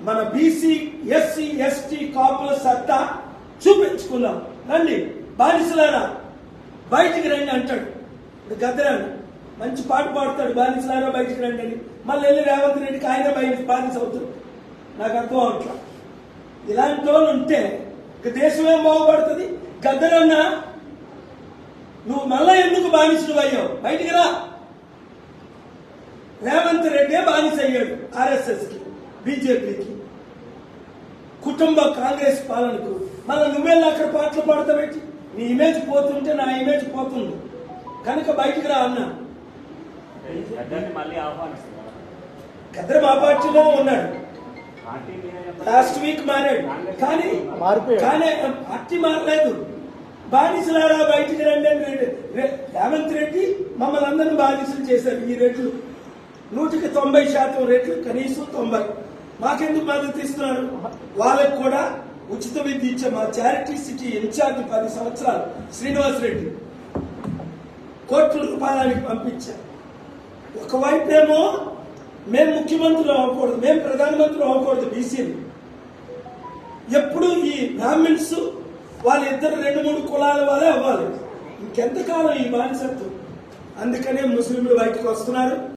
మన BC SC ST కాపుల సత్తా చూపించుకుందాం రండి బానిసలారా బయటికి రండి అంటాడు ఇప్పుడు గద్దరాన్ని మంచి పాట పాడతాడు బానిసలారా బయటికి రండి అని మళ్ళీ వెళ్ళి రేవంత్ రెడ్డికి ఆయన బయట బానిస అవుతాడు నాకు అర్థం అవట్లా ఇలాంటి వాళ్ళు ఉంటే ఇక దేశం ఏం బాగుపడుతుంది గద్దరన్న నువ్వు మళ్ళా ఎందుకు బానిసుడు అయ్యావు బయటికి రా రేవంత్ రెడ్డే బానిస అయ్యాడు ఆర్ఎస్ఎస్ కి బీజేపీకి కుటుంబ కాంగ్రెస్ పాలనకు మళ్ళీ నువ్వెళ్ళి అక్కడ పాటలు పాడతావేంటి నీ ఇమేజ్ పోతుంటే నా ఇమేజ్ పోతుంది కనుక బయటికి రా అన్నా గద్దర్ని మళ్ళీ ఆహ్వానిస్తున్నారు గద్దర మా పార్టీలో ఉన్నాడు పార్టీ మీరే చెప్పండి. లాస్ట్ వీక్ మారాడు కానీ మారిపోయాడు. కానీ పార్టీ మారలేదు బానిసలారా బయటికి రండి అని రెడ్డి- రె- రేవంత్ రెడ్డి మమ్మల్ని అందరినీ బానిసలు చేశారు ఈ రెట్లు నూటికి తొంభై శాతం రెట్లు కనీసం తొంభై మాకెందుకు మద్దతు ఇస్తున్నారు వాళ్ళకు కూడా ఉచిత విద్య ఇచ్చే మా చారిటీ సిటీ ఇన్ఛార్జ్ పది సంవత్సరాలు శ్రీనివాస్ రెడ్డి కోట్ల రూపాయలకి పంపించారు ఒకవైపేమో మేము ముఖ్యమంత్రులు అవ్వకూడదు మేము ప్రధానమంత్రులు అవ్వకూడదు బీసీలు ఎప్పుడు ఈ బ్రాహ్మిన్స్ వాళ్ళిద్దరు రెండు మూడు కులాల వాళ్ళే అవ్వాలి ఇంకెంతకాలం ఈ బానిసత్వం అందుకనే ముస్లింలు బయటకు వస్తున్నారు